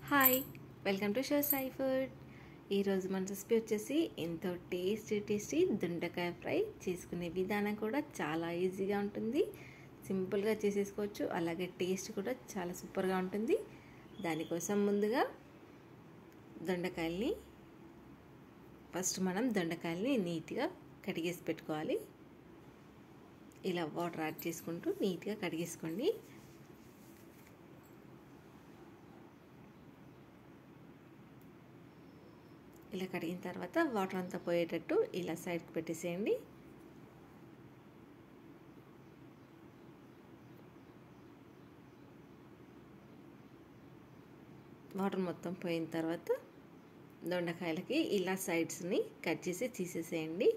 hi welcome to show Sai food ఈరోజు మన recipe వచ్చేసి ఎంతో టేస్టీ టేస్టీ దొండకాయ ఫ్రై చేసుకునే విధానం కూడా చాలా ఈజీగా ఉంటుంది సింపుల్గా చేసేసుకోవచ్చు అలాగే టేస్ట్ కూడా చాలా సూపర్గా ఉంటుంది దానికోసం ముందుగా దొండకాయల్ని ఫస్ట్ మనం దొండకాయల్ని నీట్గా కడిగేసి పెట్టుకోవాలి ఇలా వాటర్ యాడ్ చేసుకుంటూ నీట్గా కడిగేసుకోండి ఇలా కడిగిన తర్వాత వాటర్ అంతా పోయేటట్టు ఇలా సైడ్కి పెట్టేసేయండి వాటర్ మొత్తం పోయిన తర్వాత దొండకాయలకి ఇలా సైడ్స్ని కట్ చేసి తీసేసేయండి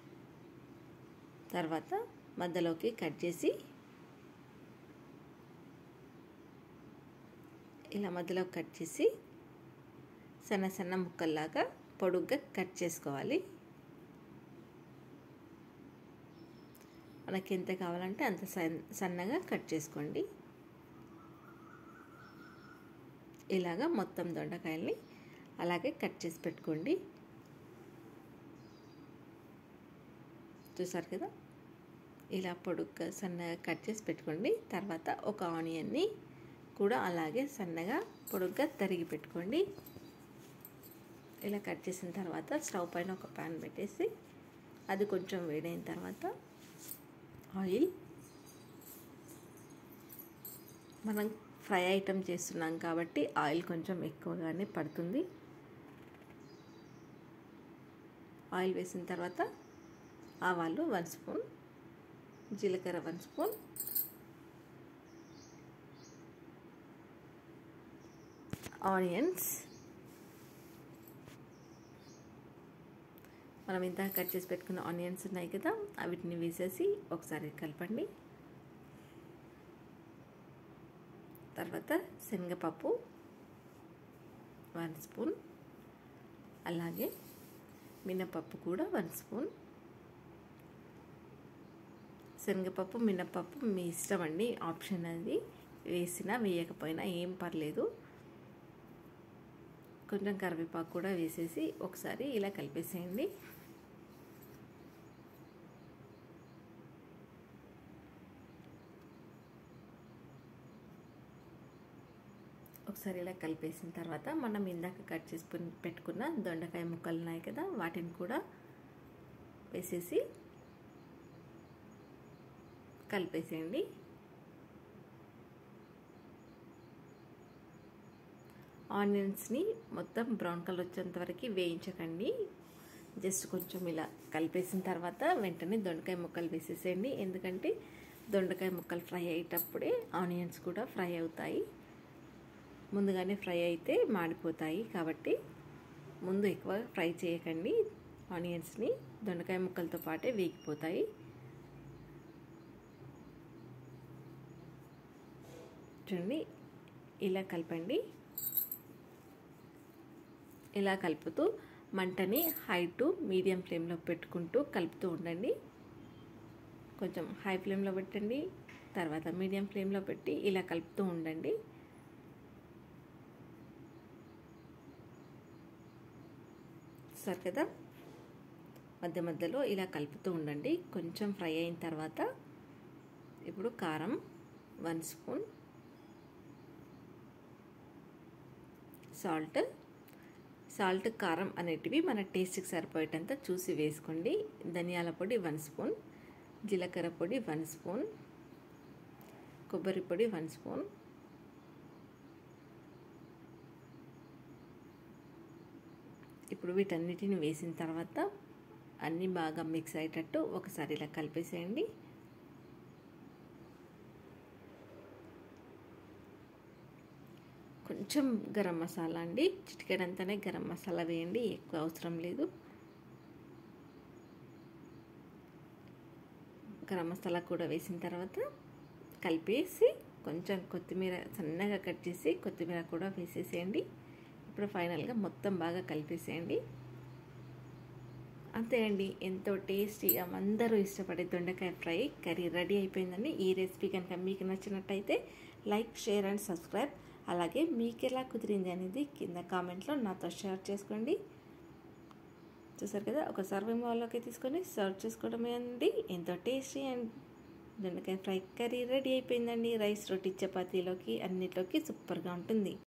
తర్వాత మధ్యలోకి కట్ చేసి ఇలా మధ్యలో కట్ చేసి సన్న సన్న ముక్కల్లాగా పొడుగ్గా కట్ చేసుకోవాలి మనకి ఎంత కావాలంటే అంత సన్నగా కట్ చేసుకోండి ఇలాగా మొత్తం దొండకాయల్ని అలాగే కట్ చేసి పెట్టుకోండి చూసారు కదా ఇలా పొడుగ్గా సన్నగా కట్ చేసి పెట్టుకోండి తర్వాత ఒక ఆనియన్ని కూడా అలాగే సన్నగా పొడుగ్గా తరిగి పెట్టుకోండి ఇలా కట్ చేసిన తర్వాత స్టవ్ పైన ఒక ప్యాన్ పెట్టేసి అది కొంచెం వేడైన తర్వాత ఆయిల్ మనం ఫ్రై ఐటమ్ చేస్తున్నాం కాబట్టి ఆయిల్ కొంచెం ఎక్కువగానే పడుతుంది ఆయిల్ వేసిన తర్వాత ఆవాలు వన్ స్పూన్ జీలకర్ర వన్ స్పూన్ ఆనియన్స్ మనం ఇంత కట్ చేసి పెట్టుకున్న ఆనియన్స్ ఉన్నాయి కదా వీటిని వేసేసి ఒకసారి కలపండి తర్వాత శనగపప్పు వన్ స్పూన్ అలాగే మినపప్పు కూడా వన్ స్పూన్ శనగపప్పు మినపప్పు మీ ఇష్టం అండి ఆప్షన్ అది వేసినా వేయకపోయినా ఏం పర్లేదు కొంచెం కరివేపాకు కూడా వేసేసి ఒకసారి ఇలా కలిపేసేయండి ఒకసారి ఇలా కలిపేసిన తర్వాత మనం ఇందాక కట్ చేసి పెట్టుకున్న దొండకాయ ముక్కలు ఉన్నాయి కదా వాటిని కూడా వేసేసి కలిపేసేయండి ఆనియన్స్ని మొత్తం బ్రౌన్ కలర్ వచ్చేంత వరకు వేయించకండి జస్ట్ కొంచెం ఇలా కలిపేసిన తర్వాత వెంటనే దొండకాయ ముక్కలు వేసేసేయండి ఎందుకంటే దొండకాయ ముక్కలు ఫ్రై అయ్యేటప్పుడే ఆనియన్స్ కూడా ఫ్రై అవుతాయి ముందుగానే ఫ్రై అయితే మాడిపోతాయి కాబట్టి ముందు ఎక్కువ ఫ్రై చేయకండి ఆనియన్స్ని దొండకాయ ముక్కలతో పాటే వేగిపోతాయి చూడండి ఇలా కలపండి ఇలా కలుపుతూ మంటని హై టు మీడియం ఫ్లేమ్లో పెట్టుకుంటూ కలుపుతూ ఉండండి కొంచెం హై ఫ్లేమ్లో పెట్టండి తర్వాత మీడియం ఫ్లేమ్లో పెట్టి ఇలా కలుపుతూ ఉండండి సరే కదా మధ్య మధ్యలో ఇలా కలుపుతూ ఉండండి కొంచెం ఫ్రై అయిన తర్వాత ఇప్పుడు కారం వన్ స్పూన్ సాల్ట్ సాల్ట్ కారం అనేటివి మన టేస్ట్కి సరిపోయేటంత చూసి వేసుకోండి ధనియాల పొడి వన్ స్పూన్ జీలకర్ర పొడి వన్ స్పూన్ కొబ్బరి పొడి వన్ స్పూన్ ఇప్పుడు వీటన్నిటిని వేసిన తర్వాత అన్నీ బాగా మిక్స్ అయ్యేటట్టు ఒకసారి ఇలా కలిపేసేయండి కొంచెం గరం మసాలా అండి చిటికెడంతానే గరం మసాలా వేయండి ఎక్కువ అవసరం లేదు గరం మసాలా కూడా వేసిన తర్వాత కలిపేసి కొంచెం కొత్తిమీర సన్నగా కట్ చేసి కొత్తిమీర కూడా వేసేసేయండి ఇప్పుడు ఫైనల్గా మొత్తం బాగా కలిపేసేయండి అంతే అండి ఎంతో టేస్టీగా అందరూ ఇష్టపడే దొండకాయ ఫ్రై కర్రీ రెడీ అయిపోయిందండి ఈ రెసిపీ కనుక మీకు నచ్చినట్టయితే లైక్ షేర్ అండ్ సబ్స్క్రైబ్ అలాగే మీకు ఎలా కుదిరింది అనేది కింద కామెంట్లో నాతో షేర్ చేసుకోండి చూసారు కదా ఒక సర్వింగ్ బౌల్లోకి తీసుకొని సర్వ్ చేసుకోవడమే అండి ఎంతో టేస్టీ అండ్ దొండకాయ ఫ్రై కర్రీ రెడీ అయిపోయిందండి రైస్ రోటీ చపాతీలోకి అన్నిట్లోకి సూపర్గా ఉంటుంది